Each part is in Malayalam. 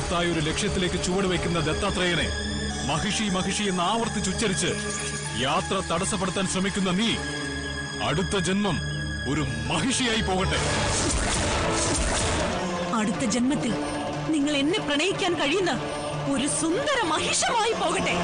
മഹത്തായ ഒരു ലക്ഷ്യത്തിലേക്ക് ചുവടുവെക്കുന്ന ദത്താത്രേയനെ മഹിഷി മഹിഷി എന്ന് ആവർത്തിച്ചുച്ചരിച്ച് യാത്ര തടസ്സപ്പെടുത്താൻ ശ്രമിക്കുന്ന നീ അടുത്ത ജന്മം ഒരു മഹിഷിയായി പോകട്ടെ അടുത്ത ജന്മത്തിൽ നിങ്ങൾ എന്നെ പ്രണയിക്കാൻ കഴിയുന്ന ഒരു സുന്ദര മഹിഷമായി പോകട്ടെ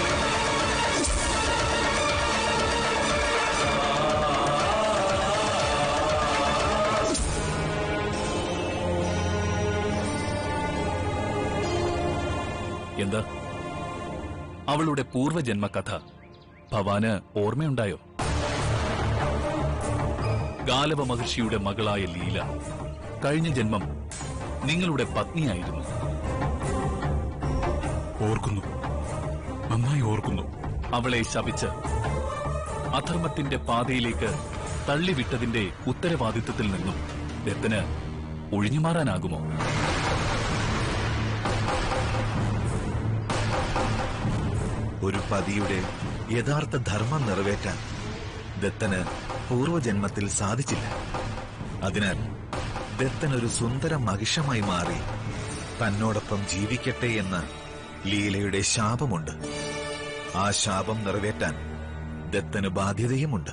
എന്താ അവളുടെ പൂർവ്വജന്മ കഥ ഭവാന് ഓർമ്മയുണ്ടായോ ഗാലവ മഹർഷിയുടെ മകളായ ലീല കഴിഞ്ഞ ജന്മം നിങ്ങളുടെ പത്നിയായിരുന്നു ഓർക്കുന്നു നന്നായി ഓർക്കുന്നു അവളെ ശപിച്ച് അധർമ്മത്തിന്റെ പാതയിലേക്ക് തള്ളിവിട്ടതിന്റെ ഉത്തരവാദിത്വത്തിൽ നിന്നും ദത്തന് ഒഴിഞ്ഞുമാറാനാകുമോ ഒരു പതിയുടെ യഥാർത്ഥ ധർമ്മം നിറവേറ്റാൻ ദത്തന് പൂർവജന്മത്തിൽ സാധിച്ചില്ല അതിനാൽ ദത്തൻ ഒരു സുന്ദര മഹിഷമായി മാറി തന്നോടൊപ്പം ജീവിക്കട്ടെ എന്ന ലീലയുടെ ശാപമുണ്ട് ആ ശാപം നിറവേറ്റാൻ ദത്തന് ബാധ്യതയുമുണ്ട്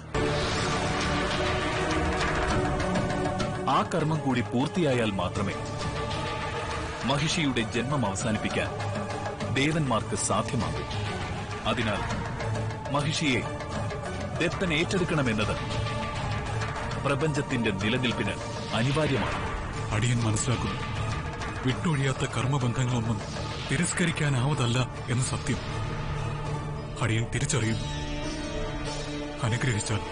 ആ കർമ്മം കൂടി പൂർത്തിയായാൽ മാത്രമേ മഹിഷിയുടെ ജന്മം അവസാനിപ്പിക്കാൻ ദേവന്മാർക്ക് സാധ്യമാകൂ അതിനാൽ മഹിഷിയെ ദത്തൻ ഏറ്റെടുക്കണമെന്നത് പ്രപഞ്ചത്തിന്റെ നിലനിൽപ്പിന് അനിവാര്യമാണ് അടിയൻ മനസ്സിലാക്കുന്നു വിട്ടൊഴിയാത്ത കർമ്മബന്ധങ്ങളൊന്നും തിരസ്കരിക്കാനാവതല്ല എന്ന് സത്യം അടിയൻ തിരിച്ചറിയുന്നു അനുഗ്രഹിച്ചാൽ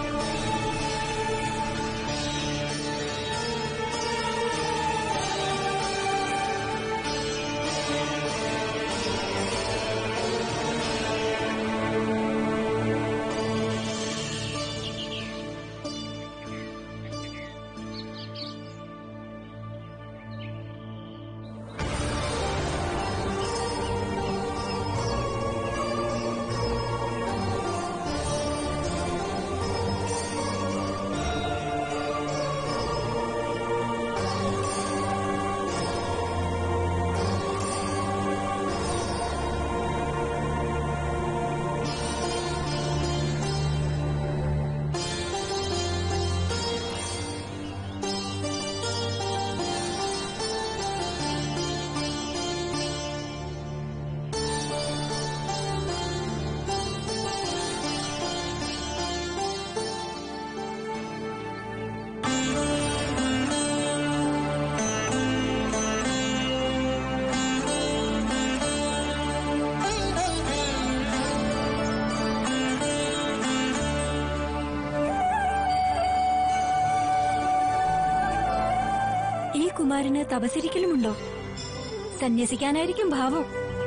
ഈ കുമാരന് തപസരിക്കലുമുണ്ടോ സന്യസിക്കാനായിരിക്കും ഭാവം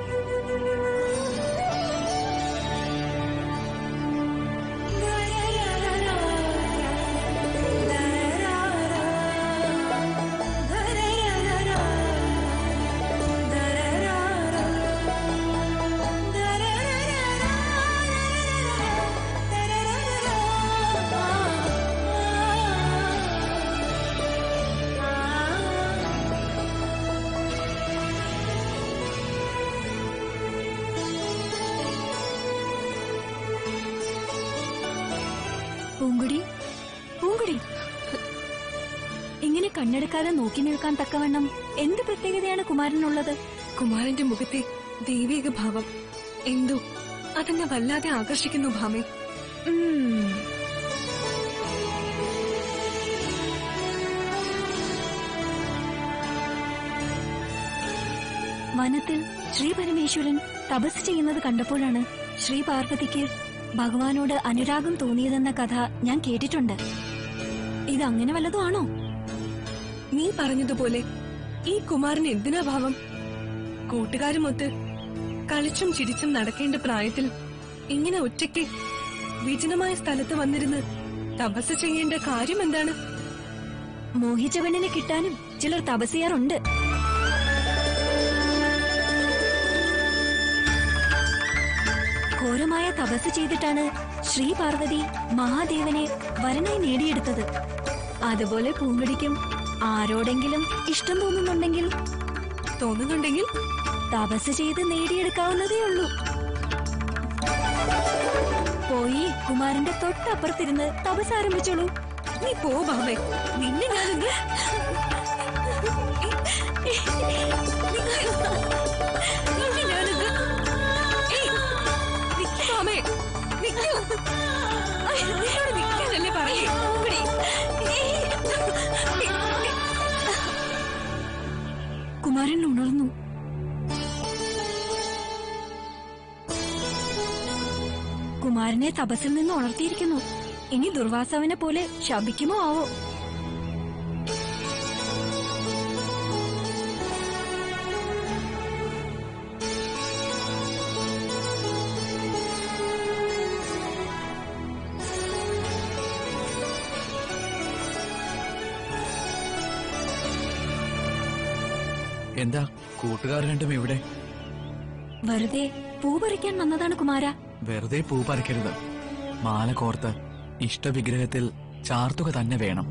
പൂങ്കുടി പൂങ്കുടി ഇങ്ങനെ കണ്ണെടുക്കാതെ നോക്കി നിൽക്കാൻ തക്കവണ്ണം എന്ത് പ്രത്യേകതയാണ് കുമാരനുള്ളത് കുമാരന്റെ മുഖത്തെ ദൈവിക ഭാവം എന്തോ അതെന്നെ വല്ലാതെ ആകർഷിക്കുന്നു ഭാമേ ഉം. വനത്തിൽ ശ്രീ പരമേശ്വരൻ തപസ് ചെയ്യുന്നത് കണ്ടപ്പോഴാണ് ശ്രീ പാർവതിക്ക് ഭഗവാനോട് അനുരാഗം തോന്നിയതെന്ന കഥ ഞാൻ കേട്ടിട്ടുണ്ട് ഇതങ്ങനെ വല്ലതും ആണോ നീ പറഞ്ഞതുപോലെ ഈ കുമാരന് എന്തിനാ ഭാവം കൂട്ടുകാരുമൊത്ത് കളിച്ചും ചിരിച്ചും നടക്കേണ്ട പ്രായത്തിൽ ഇങ്ങനെ ഒറ്റയ്ക്ക് വിജനമായ സ്ഥലത്ത് വന്നിരുന്ന് തപസ് ചെയ്യേണ്ട കാര്യം എന്താണ് മോഹിച്ച പെണ്ണിനെ കിട്ടാനും ചിലർ തപസ് ചെയ്യാറുണ്ട് ഘോരമായ തപസ് ചെയ്തിട്ടാണ് ശ്രീ പാർവതി മഹാദേവനെ വരനായി നേടിയെടുത്തത് അതുപോലെ പൂങ്കുടിക്കും ആരോടെങ്കിലും ഇഷ്ടം തോന്നുന്നുണ്ടെങ്കിൽ തോന്നുന്നുണ്ടെങ്കിൽ തപസ് ചെയ്ത് നേടിയെടുക്കാവുന്നതേ ഉള്ളൂ പോയി കുമാരന്റെ തൊട്ടപ്പുറത്തിരുന്ന് തപസ് ആരംഭിച്ചോളൂ നീ പോ ഭാമേ നിന്നെ ഞാനിന്ന് നിന്നെ ഞാനിന്ന് ഏയ്, നിക്ക് ഭാമേ, നിക്ക്. നിന്നോട് നിൽക്കാനല്ലേ പറയേ ഇവിടെ. കുമാരൻ ഉണർന്നു കുമാരനെ തപസ്സിൽ നിന്ന് ഉണർത്തിയിരിക്കുന്നു ഇനി ദുർവാസവനെ പോലെ ശപിക്കുമോ ആവോ എന്താ കൂട്ടുകാർ രണ്ടും ഇവിടെ വെറുതെ പൂ പറിക്കാൻ വന്നതാണ് കുമാര വെറുതെ പൂ പറിക്കരുത് മാല കോർത്ത് ഇഷ്ടവിഗ്രഹത്തിൽ ചാർത്തുക തന്നെ വേണം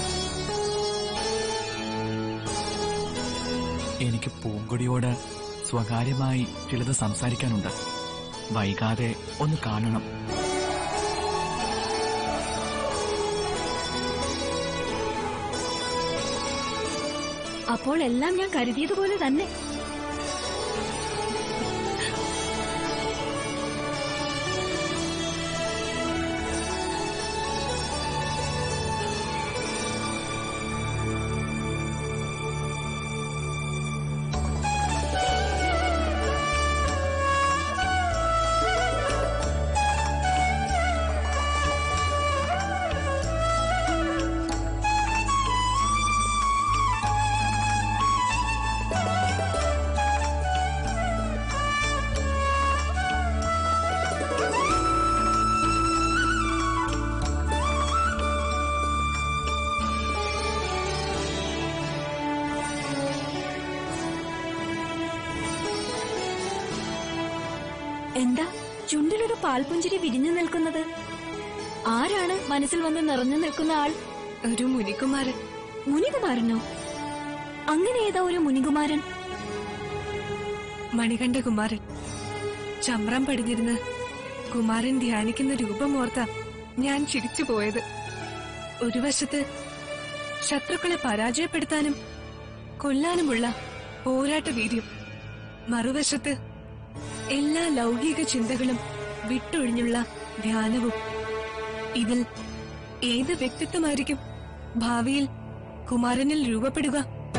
എനിക്ക് പൂങ്കൊടിയോട് സ്വകാര്യമായി ചിലത് സംസാരിക്കാനുണ്ട് വൈകാതെ ഒന്ന് കാണണം അപ്പോൾ എല്ലാം ഞാൻ കരുതിയതുപോലെ തന്നെ എന്താ ചുണ്ടിലൊരു പാൽപുഞ്ചിരി വിരിഞ്ഞു നിൽക്കുന്നത് ആരാണ് മനസ്സിൽ വന്ന് നിറഞ്ഞു നിൽക്കുന്ന ആൾ ഒരു മുനികുമാരൻ മുനികുമാരനോ അങ്ങനെ ഏതാ ഒരു മുനികുമാരൻ മണികണ്ഠ കുമാരൻ ചമ്രം പടിഞ്ഞിരുന്ന് കുമാരൻ ധ്യാനിക്കുന്ന രൂപമോർത്ത ഞാൻ ചിരിച്ചു പോയത് ഒരു വശത്ത് ശത്രുക്കളെ പരാജയപ്പെടുത്താനും കൊല്ലാനുമുള്ള പോരാട്ട വീര്യം മറുവശത്ത് എല്ലാ ലൗകിക ചിന്തകളും വിട്ടൊഴിഞ്ഞുള്ള ധ്യാനവും ഇതിൽ ഏത് വ്യക്തിത്വമായിരിക്കും ഭാവിയിൽ കുമാരനിൽ രൂപപ്പെടുക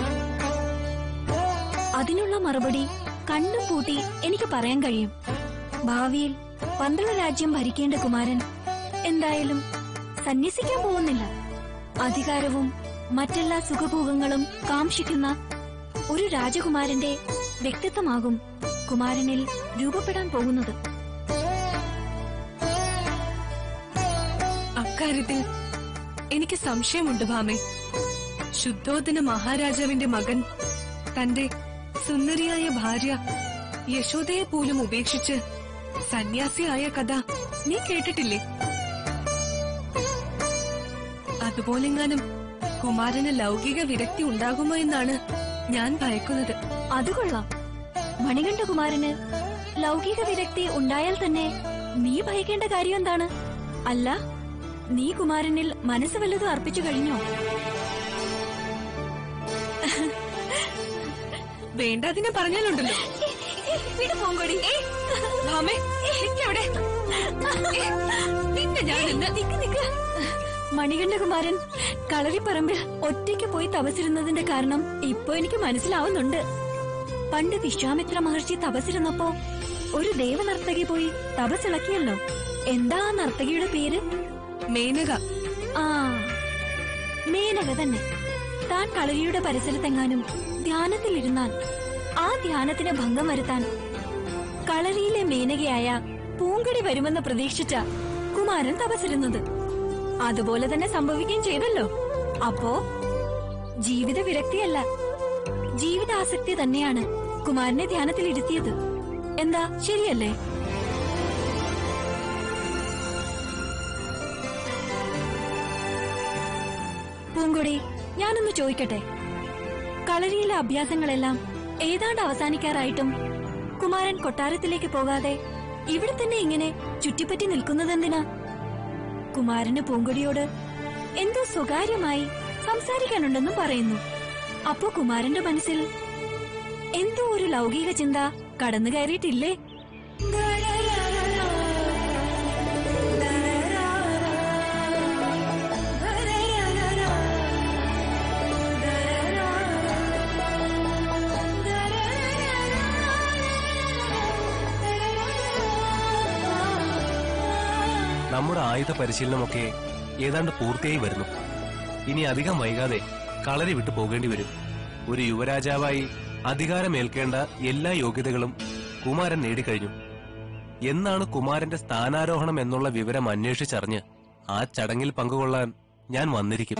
അതിനുള്ള മറുപടി കണ്ണും പൂട്ടി എനിക്ക് പറയാൻ കഴിയും ഭാവിയിൽ പന്തള രാജ്യം ഭരിക്കേണ്ട കുമാരൻ എന്തായാലും സന്യസിക്കാൻ പോകുന്നില്ല അധികാരവും മറ്റെല്ലാ സുഖഭോഗങ്ങളും കാംക്ഷിക്കുന്ന ഒരു രാജകുമാരന്റെ വ്യക്തിത്വമാകും കുമാരനിൽ രൂപപ്പെടാൻ പോകുന്നത് അക്കാര്യത്തിൽ എനിക്ക് സംശയമുണ്ട് ഭാമേ ശുദ്ധോദന മഹാരാജാവിന്റെ മകൻ തന്റെ സുന്ദരിയായ ഭാര്യ യശോദയെ പോലും ഉപേക്ഷിച്ച് സന്യാസിയായ കഥ നീ കേട്ടിട്ടില്ലേ അതുപോലെങ്ങാനും കുമാരന് ലൗകിക വിരക്തി ഉണ്ടാകുമോ എന്നാണ് ഞാൻ ഭയക്കുന്നത് അത് കൊള്ളാം മണികണ്ഠകുമാരന് ലൗകിക വിരക്തി ഉണ്ടായാൽ തന്നെ നീ ഭയക്കേണ്ട കാര്യം എന്താണ് അല്ല നീ കുമാരനിൽ മനസ്സ് വല്ലതും അർപ്പിച്ചു കഴിഞ്ഞോ വേണ്ടാതിനെ പറഞ്ഞാലുണ്ടല്ലോ പോങ്കോടി ഭാമേ നിക്കവിടെ നിന്നെ ഞാൻ ഇന്ന് മണികണ്ഠകുമാരൻ കളരിപ്പറമ്പിൽ ഒറ്റയ്ക്ക് പോയി തപസിരുന്നതിന്റെ കാരണം ഇപ്പൊ എനിക്ക് മനസ്സിലാവുന്നുണ്ട് പണ്ട് വിശ്വാമിത്ര മഹർഷി തപസിരുന്നപ്പോ ഒരു ദേവനർത്തകി പോയി തപസിളക്കിയല്ലോ എന്താ ആ നർത്തകിയുടെ പേര് മേനക ആ മേനക തന്നെ താൻ കളരിയുടെ പരിസരത്തെങ്ങാനും ധ്യാനത്തിലിരുന്നാൽ ആ ധ്യാനത്തിന് ഭംഗം വരുത്താൻ കളരിയിലെ മേനകയായ പൂങ്കടി വരുമെന്ന് പ്രതീക്ഷിച്ച കുമാരൻ തപസിരുന്നത് അതുപോലെ തന്നെ സംഭവിക്കുകയും ചെയ്തല്ലോ അപ്പോ ജീവിത വിരക്തിയല്ല ജീവിതാസക്തി തന്നെയാണ് കുമാരനെ ധ്യാനത്തിൽ ഇരുത്തിയത് എന്താ ശരിയല്ലേ പൂങ്കൊടി ഞാനൊന്ന് ചോദിക്കട്ടെ കളരിയിലെ അഭ്യാസങ്ങളെല്ലാം ഏതാണ്ട് അവസാനിക്കാറായിട്ടും കുമാരൻ കൊട്ടാരത്തിലേക്ക് പോകാതെ ഇവിടെ തന്നെ ഇങ്ങനെ ചുറ്റിപ്പറ്റി നിൽക്കുന്നതെന്തിനാ കുമാരന് പൂങ്കൊടിയോട് എന്തോ സ്വകാര്യമായി സംസാരിക്കാനുണ്ടെന്നും പറയുന്നു അപ്പോ കുമാരന്റെ മനസ്സിൽ എന്തോ ഒരു ലൗകിക ചിന്ത കടന്നു കയറിയിട്ടില്ലേ നമ്മുടെ ആയുധ പരിശീലനമൊക്കെ ഏതാണ്ട് പൂർത്തിയായി വരുന്നു ഇനി അധികം വൈകാതെ കളരി വിട്ടു പോകേണ്ടി വരും ഒരു യുവരാജാവായി അധികാരമേൽക്കേണ്ട എല്ലാ യോഗ്യതകളും കുമാരൻ നേടിക്കഴിഞ്ഞു എന്നാണ് കുമാരന്റെ സ്ഥാനാരോഹണം എന്നുള്ള വിവരം അന്വേഷിച്ചറിഞ്ഞ് ആ ചടങ്ങിൽ പങ്കുകൊള്ളാൻ ഞാൻ വന്നിരിക്കും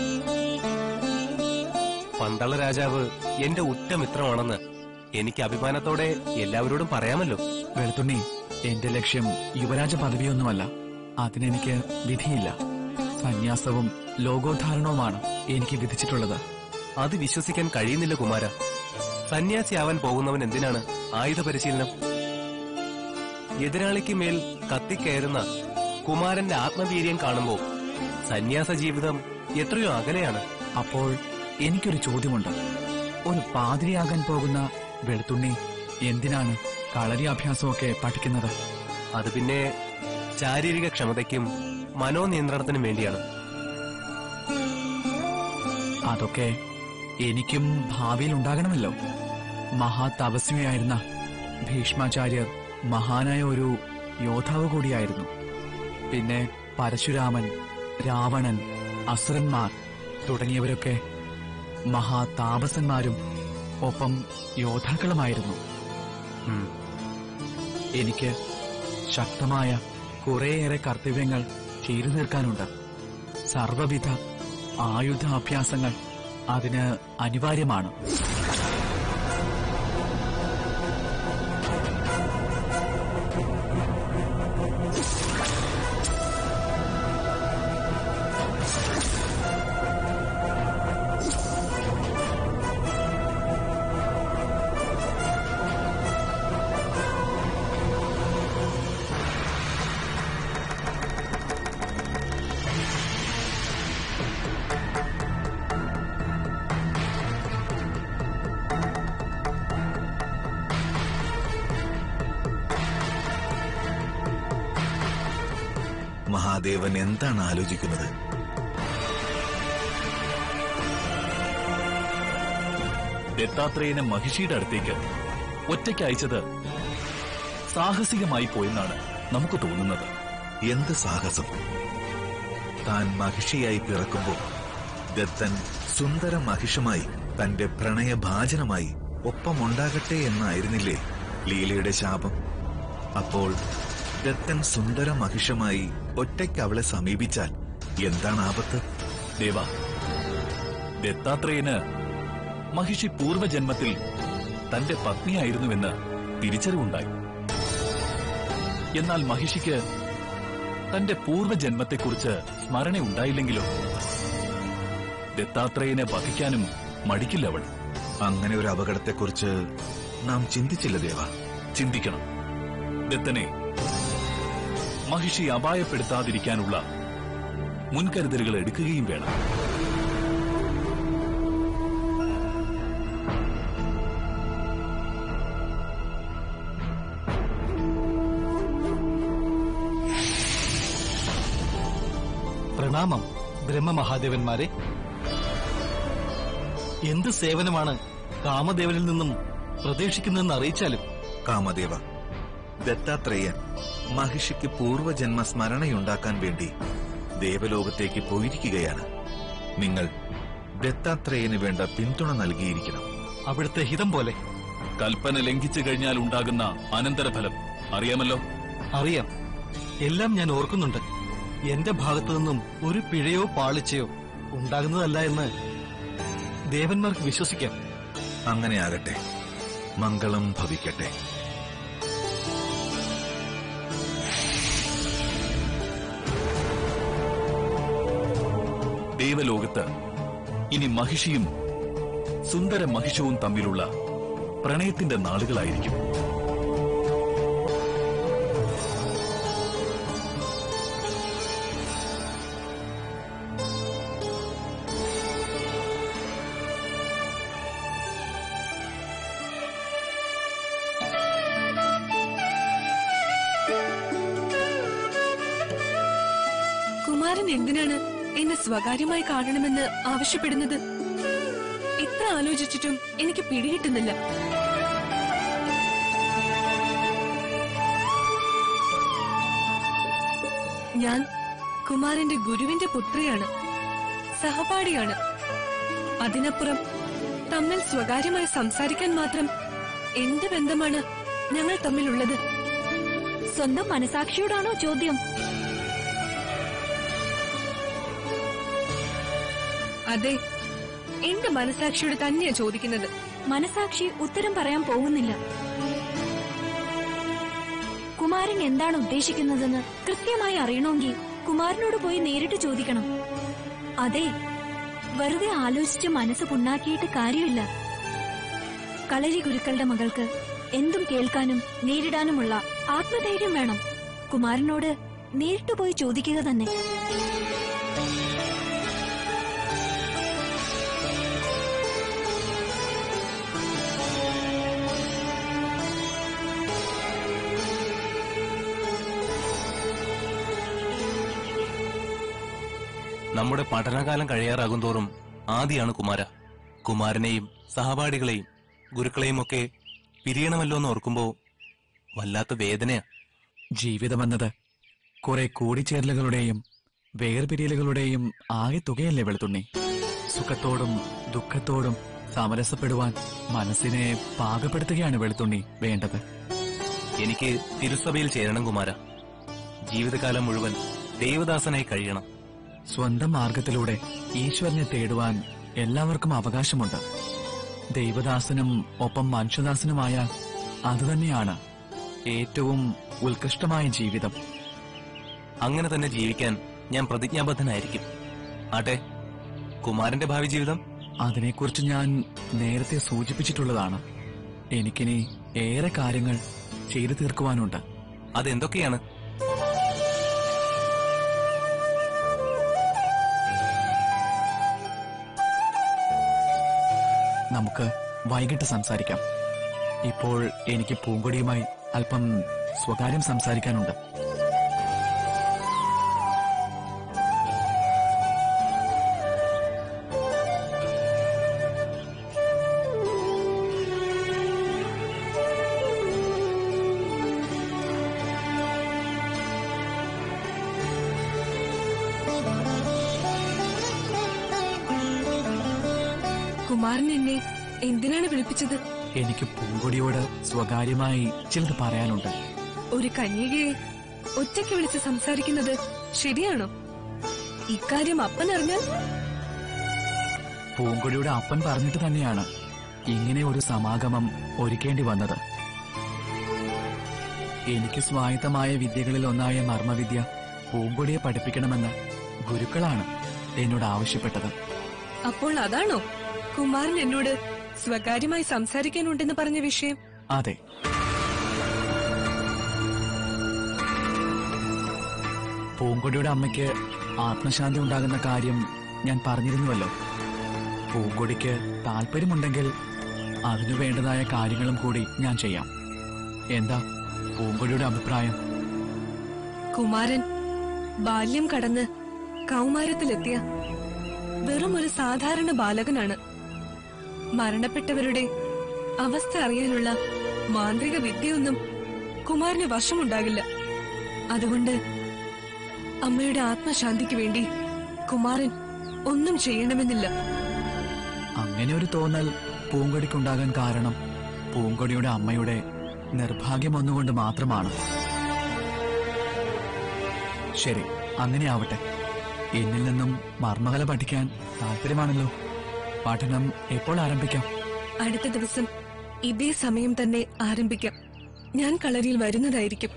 പന്തള രാജാവ് എന്റെ ഉറ്റ മിത്രമാണെന്ന് എനിക്ക് അഭിമാനത്തോടെ എല്ലാവരോടും പറയാമല്ലോ വെളുത്തുണ്ണി എന്റെ ലക്ഷ്യം യുവരാജ പദവിയൊന്നുമല്ല അതിനെനിക്ക് വിധിയില്ല സന്യാസവും ലോകോദ്ധാരണവുമാണ് എനിക്ക് വിധിച്ചിട്ടുള്ളത് അത് വിശ്വസിക്കാൻ കഴിയുന്നില്ല കുമാര സന്യാസിയാവാൻ പോകുന്നവൻ എന്തിനാണ് ആയുധ പരിശീലനം എതിരാളിക്ക് മേൽ കത്തിക്കയറുന്ന കുമാരന്റെ ആത്മവീര്യം കാണുമ്പോൾ സന്യാസ ജീവിതം എത്രയോ അകലെയാണ് അപ്പോൾ എനിക്കൊരു ചോദ്യമുണ്ട് ഒരു പാതിരിയാകാൻ പോകുന്ന വെളുത്തുണ്ണി എന്തിനാണ് കളരി അഭ്യാസമൊക്കെ പഠിക്കുന്നത് അത് പിന്നെ ശാരീരിക ക്ഷമതയ്ക്കും മനോനിയന്ത്രണത്തിനും വേണ്ടിയാണ് അതൊക്കെ എനിക്കും ഭാവിയിൽ ഉണ്ടാകണമല്ലോ മഹാതപസ്വിയായിരുന്ന ഭീഷ്മാചാര്യർ മഹാനായ ഒരു യോദ്ധാവ് കൂടിയായിരുന്നു പിന്നെ പരശുരാമൻ രാവണൻ അസുരന്മാർ തുടങ്ങിയവരൊക്കെ മഹാതാപസന്മാരും ഒപ്പം യോദ്ധാക്കളുമായിരുന്നു ഉം. എനിക്ക് ശക്തമായ കുറേയേറെ കർത്തവ്യങ്ങൾ ചെയ്തു തീർക്കാനുണ്ട് സർവവിധ ആയുധാഭ്യാസങ്ങൾ അതിന് അനിവാര്യമാണ് മഹാദേവൻ എന്താണ് ആലോചിക്കുന്നത് ദത്താത്രേയനെ മഹിഷിയുടെ അടുത്തേക്ക് ഒറ്റയ്ക്ക് അയച്ചത് സാഹസികമായി പോയെന്നാണ് നമുക്ക് തോന്നുന്നത് എന്ത് സാഹസം താൻ മഹിഷിയായി പിറക്കുമ്പോൾ ദത്തൻ സുന്ദര മഹിഷമായി തന്റെ പ്രണയഭാജനമായി ഒപ്പമുണ്ടാകട്ടെ എന്നായിരുന്നില്ലേ ലീലയുടെ ശാപം അപ്പോൾ ദത്തൻ സുന്ദര മഹിഷമായി ഒറ്റയ്ക്ക് അവളെ സമീപിച്ചാൽ എന്താണ് ആപത്ത് ദേവ ദത്താത്രേയന് മഹിഷി പൂർവജന്മത്തിൽ തന്റെ പത്നിയായിരുന്നുവെന്ന് തിരിച്ചറിവുണ്ടായി എന്നാൽ മഹിഷിക്ക് തന്റെ പൂർവജന്മത്തെക്കുറിച്ച് സ്മരണയുണ്ടായില്ലെങ്കിലോ ദത്താത്രേയനെ വധിക്കാനും മടിക്കില്ല അവൾ അങ്ങനെ ഒരു അപകടത്തെക്കുറിച്ച് നാം ചിന്തിച്ചില്ല ദേവ ചിന്തിക്കണം ദത്തനെ മഹിഷി അപായപ്പെടുത്താതിരിക്കാനുള്ള മുൻകരുതലുകൾ എടുക്കുകയും വേണം പ്രണാമം ബ്രഹ്മമഹാദേവന്മാരെ എന്ത് സേവനമാണ് കാമദേവനിൽ നിന്നും പ്രതീക്ഷിക്കുന്നതെന്ന് അറിയിച്ചാലും കാമദേവ ദത്താത്രേയൻ മഹിഷിക്ക് പൂർവജന്മ സ്മരണയുണ്ടാക്കാൻ വേണ്ടി ദേവലോകത്തേക്ക് പോയിരിക്കുകയാണ് നിങ്ങൾ ദത്താത്രേയന് വേണ്ട പിന്തുണ നൽകിയിരിക്കണം അവിടുത്തെ ഹിതം പോലെ കൽപ്പന ലംഘിച്ചു കഴിഞ്ഞാൽ ഉണ്ടാകുന്ന അനന്തരഫലം അറിയാമല്ലോ അറിയാം എല്ലാം ഞാൻ ഓർക്കുന്നുണ്ട് എന്റെ ഭാഗത്തു നിന്നും ഒരു പിഴയോ പാളിച്ചയോ ഉണ്ടാകുന്നതല്ല എന്ന് ദേവന്മാർക്ക് വിശ്വസിക്കാം അങ്ങനെ ആകട്ടെ മംഗളം ഭവിക്കട്ടെ ദേവലോകത്ത് ഇനി മഹിഷിയും സുന്ദര മഹിഷവും തമ്മിലുള്ള പ്രണയത്തിന്റെ നാളുകളായിരിക്കും കുമാരൻ എന്തിനാണ് എന്നെ സ്വകാര്യമായി കാണണമെന്ന് ആവശ്യപ്പെടുന്നത് എത്ര ആലോചിച്ചിട്ടും എനിക്ക് പിടികിട്ടുന്നില്ല ഞാൻ കുമാരന്റെ ഗുരുവിന്റെ പുത്രിയാണ് സഹപാഠിയാണ് അതിനപ്പുറം തമ്മിൽ സ്വകാര്യമായി സംസാരിക്കാൻ മാത്രം എന്ത് ബന്ധമാണ് ഞങ്ങൾ തമ്മിലുള്ളത് സ്വന്തം മനസാക്ഷിയോടാണോ ചോദ്യം അതെ എന്റെ മനസാക്ഷിയോട് തന്നെയാ ചോദിക്കുന്നത് മനസാക്ഷി ഉത്തരം പറയാൻ പോകുന്നില്ല കുമാരൻ എന്താണ് ഉദ്ദേശിക്കുന്നതെന്ന് കൃത്യമായി അറിയണമെങ്കിൽ കുമാരനോട് പോയി നേരിട്ട് ചോദിക്കണം അതെ വെറുതെ ആലോചിച്ച് മനസ്സ് പുണ്ണാക്കിയിട്ട് കാര്യമില്ല കളരി ഗുരുക്കളുടെ മകൾക്ക് എന്തും കേൾക്കാനും നേരിടാനുമുള്ള ആത്മധൈര്യം വേണം കുമാരനോട് നേരിട്ട് പോയി ചോദിക്കുക തന്നെ നമ്മുടെ പഠനകാലം കഴിയാറാകും തോറും ആദിയാണ് കുമാര കുമാരനെയും സഹപാഠികളെയും ഗുരുക്കളെയും ഒക്കെ പിരിയണമല്ലോ എന്ന് ഓർക്കുമ്പോ വല്ലാത്ത വേദനയാ ജീവിതമെന്നത് കുറെ കൂടിച്ചേരലുകളുടെയും വേർപിരിയലുകളുടെയും ആകെ തുകയല്ലേ വെളുത്തുണ്ണി സുഖത്തോടും ദുഃഖത്തോടും സമരസപ്പെടുവാൻ മനസ്സിനെ പാകപ്പെടുത്തുകയാണ് വെളുത്തുണ്ണി വേണ്ടത് എനിക്ക് തിരുസഭയിൽ ചേരണം കുമാര ജീവിതകാലം മുഴുവൻ ദൈവദാസനായി കഴിയണം സ്വന്തം മാർഗത്തിലൂടെ ഈശ്വരനെ തേടുവാൻ എല്ലാവർക്കും അവകാശമുണ്ട് ദൈവദാസനും ഒപ്പം മനുഷ്യദാസനുമായ അതുതന്നെയാണ് ഏറ്റവും ഉത്കൃഷ്ടമായ ജീവിതം അങ്ങനെ തന്നെ ജീവിക്കാൻ ഞാൻ പ്രതിജ്ഞാബദ്ധനായിരിക്കും ആട്ടെ കുമാരന്റെ ഭാവി ജീവിതം അതിനെക്കുറിച്ച് ഞാൻ നേരത്തെ സൂചിപ്പിച്ചിട്ടുള്ളതാണ് എനിക്കിനി ഏറെ കാര്യങ്ങൾ ചെയ്തു തീർക്കുവാനുണ്ട് അതെന്തൊക്കെയാണ് നമുക്ക് വൈകിട്ട് സംസാരിക്കാം ഇപ്പോൾ എനിക്ക് പൂങ്കൊടിയുമായി അല്പം സ്വകാര്യം സംസാരിക്കാനുണ്ട് കുമാരൻ എന്നെ എന്തിനാണ് വിളിപ്പിച്ചത് എനിക്ക് പൂങ്കൊടിയോട് സ്വകാര്യമായി ചിലത് പറയാനുണ്ട് ഒരു കന്യകയെ ഒറ്റയ്ക്ക് വിളിച്ച് സംസാരിക്കുന്നത് ശരിയാണോ ഇക്കാര്യം അപ്പൻ അറിഞ്ഞാൽ പൂങ്കൊടിയുടെ അപ്പൻ പറഞ്ഞിട്ട് തന്നെയാണ് ഇങ്ങനെ ഒരു സമാഗമം ഒരുക്കേണ്ടി വന്നത് എനിക്ക് സ്വായത്തമായ വിദ്യകളിൽ ഒന്നായ മർമ്മവിദ്യ പൂങ്കൊടിയെ പഠിപ്പിക്കണമെന്ന് ഗുരുക്കളാണ് എന്നോട് ആവശ്യപ്പെട്ടത് അപ്പോൾ അതാണോ കുമാരൻ എന്നോട് സ്വകാര്യമായി സംസാരിക്കാനുണ്ടെന്ന് പറഞ്ഞ വിഷയം അതെ പൂങ്കൊടിയുടെ അമ്മയ്ക്ക് ആത്മശാന്തി ഉണ്ടാകുന്ന കാര്യം ഞാൻ പറഞ്ഞിരുന്നുവല്ലോ പൂങ്കൊടിക്ക് താല്പര്യമുണ്ടെങ്കിൽ അതിനു വേണ്ടതായ കാര്യങ്ങളും കൂടി ഞാൻ ചെയ്യാം എന്താ പൂങ്കൊടിയുടെ അഭിപ്രായം കുമാരൻ ബാല്യം കടന്ന് കൗമാരത്തിലെത്തിയ വെറും ഒരു സാധാരണ ബാലകനാണ് മരണപ്പെട്ടവരുടെ അവസ്ഥ അറിയാനുള്ള മാന്ത്രിക വിദ്യയൊന്നും കുമാരന് വശമുണ്ടാകില്ല അതുകൊണ്ട് അമ്മയുടെ ആത്മശാന്തിക്ക് വേണ്ടി കുമാരൻ ഒന്നും ചെയ്യണമെന്നില്ല അങ്ങനെ ഒരു തോന്നൽ പൂങ്കൊടിക്കുണ്ടാകാൻ കാരണം പൂങ്കൊടിയുടെ അമ്മയുടെ നിർഭാഗ്യം ഒന്നുകൊണ്ട് മാത്രമാണ് ശരി അങ്ങനെ ആവട്ടെ എന്നിൽ നിന്നും മർമ്മകല പഠിക്കാൻ താല്പര്യമാണല്ലോ പഠനം എപ്പോൾ ആരംഭിക്കാം അടുത്ത ദിവസം ഇതേ സമയം തന്നെ ആരംഭിക്കാം ഞാൻ കളരിയിൽ വരുന്നതായിരിക്കും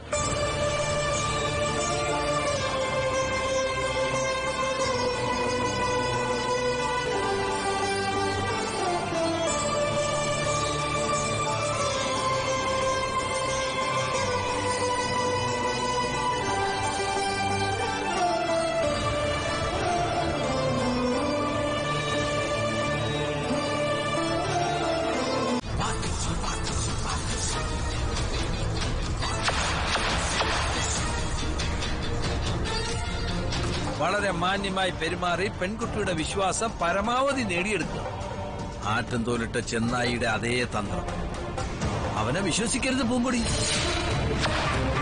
വളരെ മാന്യമായി പെരുമാറി പെൺകുട്ടിയുടെ വിശ്വാസം പരമാവധി നേടിയെടുക്കുക ആറ്റം തോലിട്ട ചെന്നായിയുടെ അതേ തന്ത്രം അവനെ വിശ്വസിക്കരുത് പൂങ്കൊടി